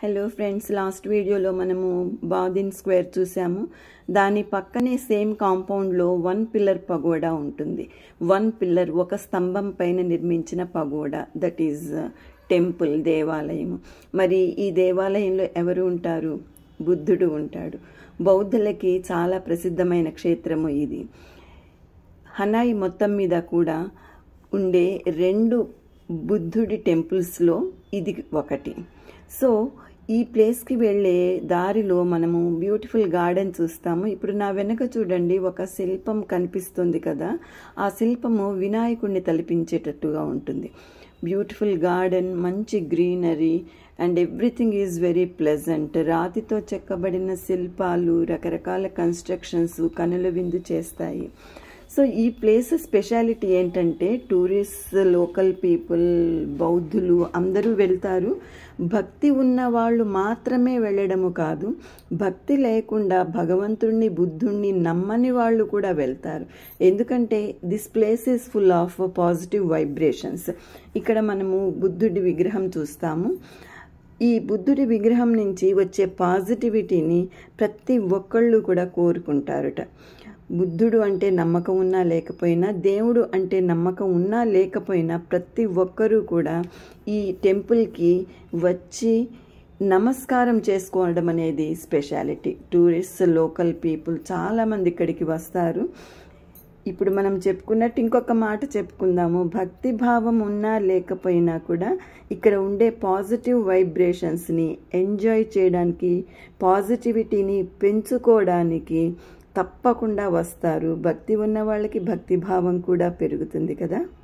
hello friends last వీడియోలో మనము బాదిన్ square చూసాము దాని పక్కనే సేమ్ కాంపౌండ్లో వన్ పిల్లర్ పగోడా ఉంటుంది వన్ పిల్లర్ ఒక స్తంభం పైన నిర్మించిన పగోడా దట్ ఈజ్ టెంపుల్ దేవాలయం మరి ఈ దేవాలయంలో ఎవరు ఉంటారు బుద్ధుడు ఉంటాడు బౌద్ధులకి చాలా ప్రసిద్ధమైన క్షేత్రము ఇది హనాయి మొత్తం మీద కూడా ఉండే రెండు బుద్ధుడి టెంపుల్స్లో ఇది ఒకటి సో ఈ ప్లేస్కి వెళ్ళే దారిలో మనము బ్యూటిఫుల్ గార్డెన్ చూస్తాము ఇప్పుడు నా వెనక చూడండి ఒక శిల్పం కనిపిస్తుంది కదా ఆ శిల్పము వినాయకుడిని తలపించేటట్టుగా ఉంటుంది బ్యూటిఫుల్ గార్డెన్ మంచి greenery and everything is very pleasant రాతితో చెక్కబడిన శిల్పాలు రకరకాల కన్స్ట్రక్షన్స్ కనుల విందు చేస్తాయి సో ఈ ప్లేస్ స్పెషాలిటీ ఏంటంటే టూరిస్ట్ లోకల్ పీపుల్ బౌద్ధులు అందరూ వెళ్తారు భక్తి ఉన్న వాళ్ళు మాత్రమే వెళ్ళడము కాదు భక్తి లేకుండా భగవంతుణ్ణి బుద్ధుణ్ణి నమ్మని వాళ్ళు కూడా వెళ్తారు ఎందుకంటే this place is full of positive vibrations ఇక్కడ మనము బుద్ధుడి విగ్రహం చూస్తాము ఈ బుద్ధుడి విగ్రహం నుంచి వచ్చే పాజిటివిటీని ప్రతి ఒక్కళ్ళు కూడా కోరుకుంటారట బుద్ధుడు అంటే నమ్మకం ఉన్నా లేకపోయినా దేవుడు అంటే నమ్మకం ఉన్నా లేకపోయినా ప్రతి ఒక్కరూ కూడా ఈ టెంపుల్కి వచ్చి నమస్కారం చేసుకోవడం అనేది స్పెషాలిటీ టూరిస్ట్ లోకల్ పీపుల్ చాలామంది ఇక్కడికి వస్తారు ఇప్పుడు మనం చెప్పుకున్నట్టు ఇంకొక మాట చెప్పుకుందాము భక్తి భావం ఉన్నా లేకపోయినా కూడా ఇక్కడ ఉండే పాజిటివ్ వైబ్రేషన్స్ని ఎంజాయ్ చేయడానికి పాజిటివిటీని పెంచుకోవడానికి తప్పకుండా వస్తారు భక్తి ఉన్న వాళ్ళకి భక్తి భావం కూడా పెరుగుతుంది కదా